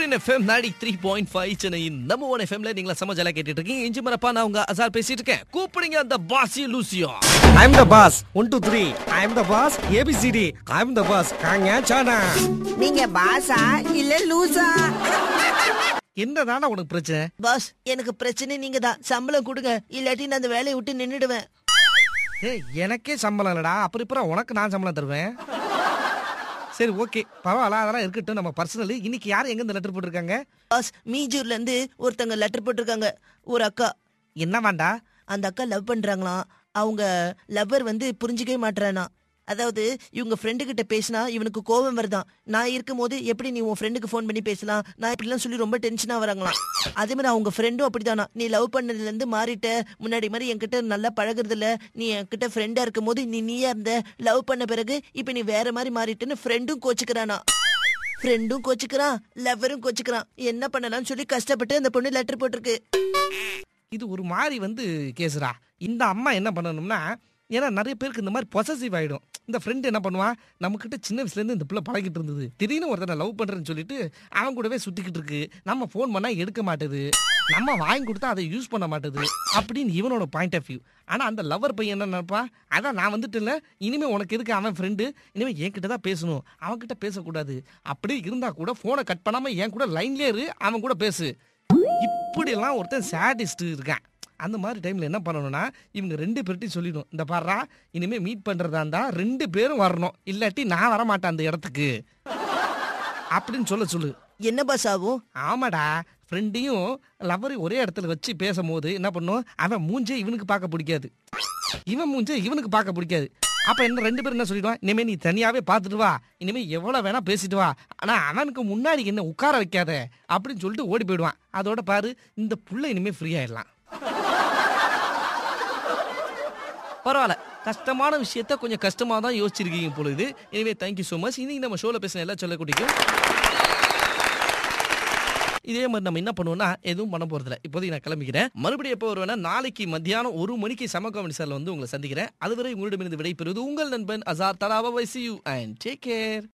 சூரியன் எஃப்எம் நாடி three point five சென்னையின் நம்ம ஒன் எஃப்எம்ல நீங்களா சமஜலா கேட்டுட்டு இருக்கீங்க இஞ்சி மரப்பா நான் உங்க அசார் பேசிட்டு இருக்கேன் கூப்பிடுங்க அந்த பாசி லூசியோ I'm the boss. One, two, three. I'm the boss. ABCD. I'm the boss. காங்க சானா. நீங்க பாசா இல்ல லூசா என்னதானா உனக்கு பிரச்சனை பாஸ் எனக்கு பிரச்சனை நீங்க தான் சம்பளம் கொடுங்க இல்லாட்டி நான் அந்த வேலையை விட்டு நின்னுடுவேன் ஏய் எனக்கே சம்பளம் இல்லடா அப்புறம் இப்போ உனக்கு நான் சம்பளம் தருவேன் சரி ஓகே பரவாயில்ல அதெல்லாம் இருக்கட்டும் நம்ம பர்சனலி இன்னைக்கு யார் எங்க இந்த லெட்டர் போட்டிருக்காங்க பாஸ் மீஜூர்ல இருந்து ஒருத்தங்க லெட்டர் போட்டிருக்காங்க ஒரு அக்கா என்ன வேண்டா அந்த அக்கா லவ் பண்றாங்களாம் அவங்க லவ்வர் வந்து புரிஞ்சுக்கவே மாட்றானா அதாவது இவங்க ஃப்ரெண்டு கிட்ட பேசினா இவனுக்கு கோபம் வருதான் நான் இருக்கும்போது எப்படி நீ உன் ஃப்ரெண்டுக்கு ஃபோன் பண்ணி பேசலாம் நான் இப்படிலாம் சொல்லி ரொம்ப டென்ஷனா வராங்களாம் அதே மாதிரி அவங்க ஃப்ரெண்டும் அப்படிதானா நீ லவ் பண்ணதுல இருந்து மாறிட்ட முன்னாடி மாதிரி என்கிட்ட நல்லா பழகுறது இல்ல நீ என்கிட்ட ஃப்ரெண்டா இருக்கும் போது நீ நீயா இருந்த லவ் பண்ண பிறகு இப்ப நீ வேற மாதிரி மாறிட்டேன்னு ஃப்ரெண்டும் கோச்சுக்கிறானா ஃப்ரெண்டும் கோச்சுக்கிறான் லவ்வரும் கோச்சுக்கிறான் என்ன பண்ணலாம்னு சொல்லி கஷ்டப்பட்டு அந்த பொண்ணு லெட்டர் போட்டிருக்கு இது ஒரு மாதிரி வந்து கேசுடா இந்த அம்மா என்ன பண்ணணும்னா ஏன்னா நிறைய பேருக்கு இந்த மாதிரி பொசசிவ் ஆயிடும் இந்த ஃப்ரெண்ட் என்ன பண்ணுவான் நம்மக்கிட்ட சின்ன வயசுலேருந்து இந்த பிள்ளை பழகிட்டு இருந்தது திடீர்னு ஒருத்தனை லவ் பண்ணுறேன்னு சொல்லிட்டு அவன் கூடவே சுற்றிக்கிட்டு இருக்கு நம்ம ஃபோன் பண்ணால் எடுக்க மாட்டுது நம்ம வாங்கி கொடுத்தா அதை யூஸ் பண்ண மாட்டுது அப்படின்னு இவனோட பாயிண்ட் ஆஃப் வியூ ஆனால் அந்த லவர் பையன் என்ன நினைப்பான் அதான் நான் வந்துட்டு இனிமே உனக்கு எதுக்கு அவன் ஃப்ரெண்டு இனிமே என்கிட்ட தான் பேசணும் அவன்கிட்ட பேசக்கூடாது அப்படியே இருந்தால் கூட ஃபோனை கட் பண்ணாமல் என் கூட லைன்லேயே இரு அவன் கூட பேசு இப்படியெல்லாம் ஒருத்தன் சேடிஸ்ட் இருக்கான் அந்த மாதிரி டைம்ல என்ன பண்ணணும்னா இவங்க ரெண்டு பேர்ட்டையும் சொல்லிடும் இந்த பாடுறா இனிமே மீட் பண்றதா இருந்தா ரெண்டு பேரும் வரணும் இல்லாட்டி நான் வர மாட்டேன் அந்த இடத்துக்கு அப்படின்னு சொல்ல சொல்லு என்ன பாஸ் ஆகும் ஆமாடா ஃப்ரெண்டையும் லவரையும் ஒரே இடத்துல வச்சு பேசும்போது என்ன பண்ணும் அவன் மூஞ்சே இவனுக்கு பார்க்க பிடிக்காது இவன் மூஞ்சே இவனுக்கு பார்க்க பிடிக்காது அப்ப என்ன ரெண்டு பேரும் என்ன சொல்லிடுவான் இனிமே நீ தனியாவே பார்த்துட்டு வா இனிமே எவ்வளவு வேணா பேசிட்டு வா ஆனா அவனுக்கு முன்னாடி என்ன உட்கார வைக்காத அப்படின்னு சொல்லிட்டு ஓடி போயிடுவான் அதோட பாரு இந்த புள்ள இனிமே ஃப்ரீ ஆயிடலாம் பரவாயில்ல கஷ்டமான விஷயத்த கொஞ்சம் கஷ்டமா தான் யோசிச்சிருக்கீங்க பொழுது எனவே தேங்க்யூ ஸோ மச் இன்னைக்கு நம்ம ஷோல பேசின எல்லாம் சொல்ல குடிக்கும் இதே மாதிரி நம்ம என்ன பண்ணுவோம்னா எதுவும் பண்ண போறதில்ல இப்போதைக்கு நான் கிளம்பிக்கிறேன் மறுபடியும் எப்போ வருவேன்னா நாளைக்கு மத்தியானம் ஒரு மணிக்கு சம காமெடி சார்ல வந்து உங்களை சந்திக்கிறேன் அதுவரை உங்களிடமிருந்து விடைபெறுவது உங்கள் நண்பன் அசார் தலாபா see you and take care